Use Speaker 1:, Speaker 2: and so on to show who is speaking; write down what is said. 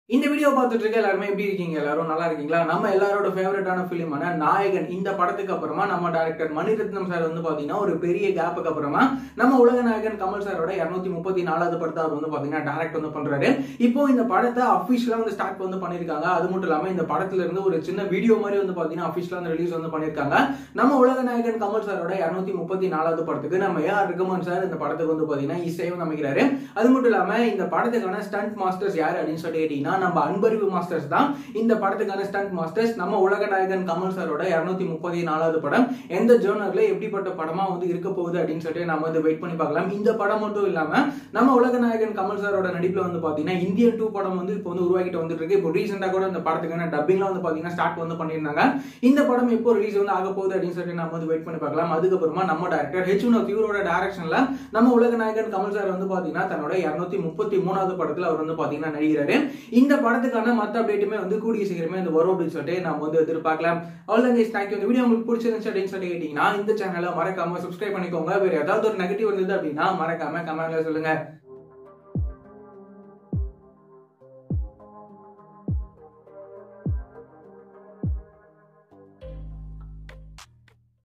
Speaker 1: இந்த வீடியோ பார்த்துட்டு இருக்க எல்லாருமே எப்படி இருக்கீங்க எல்லாரும் நல்லா இருக்கீங்களா நம்ம எல்லாரோட ஃபேவரட்டான ஃபிலிமான நாயகன் இந்த படத்துக்கு அப்புறமா நம்ம டைரக்டர் மணிரத்னம் சார் வந்து பாத்தீங்கன்னா ஒரு பெரிய கேப்புக்கு அப்புறமா நம்ம உலக நாயகன் கமல் சாரோட இருநூத்தி முப்பத்தி நாலாவது படத்தை அவர் வந்து பாத்தீங்கன்னா டைரக்ட் வந்து பண்றாரு இப்போ இந்த படத்தை அஃபிஷியலா வந்து ஸ்டார்ட் வந்து பண்ணிருக்காங்க அது மட்டும் இல்லாம இந்த படத்துல இருந்து ஒரு சின்ன வீடியோ மாதிரி வந்து பாத்தீங்கன்னா அஃபிஷியலா வந்து ரிலீஸ் வந்து பண்ணிருக்காங்க நம்ம உலக நாயகன் கமல் சாரோட இருநூத்தி முப்பத்தி நாலாவது படத்துக்கு நம்ம ஏஆர் ரகுமான் சார் இந்த படத்துக்கு வந்து பாத்தீங்கன்னா இசையும் அமைக்கிறாரு அது மட்டும் இல்லாம இந்த படத்துக்கான ஸ்டண்ட் மாஸ்டர்ஸ் யாரு அப்படின்னு சொல்லி கேட்டீங்கன்னா நம்ம அன்பறிவு மாஸ்டர்ஸ் தான் இந்த படத்துக்கான ஸ்டண்ட் மாஸ்டர்ஸ் நம்ம உலக நாயகன் கமல் சாரோட இருநூத்தி முப்பத்தி நாலாவது படம் எந்த ஜேர்னர்ல எப்படிப்பட்ட படமா வந்து இருக்க போகுது அப்படின்னு சொல்லிட்டு நம்ம வந்து வெயிட் பண்ணி பார்க்கலாம் இந்த படம் மட்டும் இல்லாம நம்ம உலக நாயகன் கமல் சாரோட நடிப்புல வந்து பாத்தீங்கன்னா இந்தியன் டூ படம் வந்து இப்போ வந்து உருவாக்கிட்டு வந்துட்டு இருக்கு இப்போ ரீசெண்டா கூட இந்த படத்துக்கான டப்பிங்லாம் வந்து பாத்தீங்கன்னா ஸ்டார்ட் வந்து பண்ணியிருந்தாங்க இந்த படம் எப்போ ரிலீஸ் வந்து ஆக போகுது அப்படின்னு சொல்லிட்டு நம்ம வந்து வெயிட் பண்ணி பார்க்கலாம் அதுக்கப்புறமா நம்ம டேரக்டர் ஹெச் உனக் இவரோட டைரக்ஷன்ல நம்ம உலக நாயகன் கமல் சார் வந்து பாத்தீங்கன்னா தன்னோட இருநூத்தி முப்பத்தி மூணாவது படத்துல அவர் வந்து பாத்தீங்கன்னா நடிக்கிறாரு இந்த படத்துக்கான மத்த அப்டேட்டுமே வந்து கூடிய சீக்கிரமே இந்த வரும் அப்படின்னு சொல்லிட்டு நம்ம வந்து எதிர்பார்க்கலாம் அவ்வளோ கைஸ் தேங்க்யூ இந்த வீடியோ உங்களுக்கு பிடிச்சிருந்துச்சு அப்படின்னு சொல்லி கேட்டீங்கன்னா இந்த சேனலை மறக்காம சப்ஸ்கிரைப் பண்ணிக்கோங்க வேற ஏதாவது ஒரு நெகட்டிவ் இருந்தது அப்படின்னா மறக்காம கமெண்ட்ல சொல்லுங்க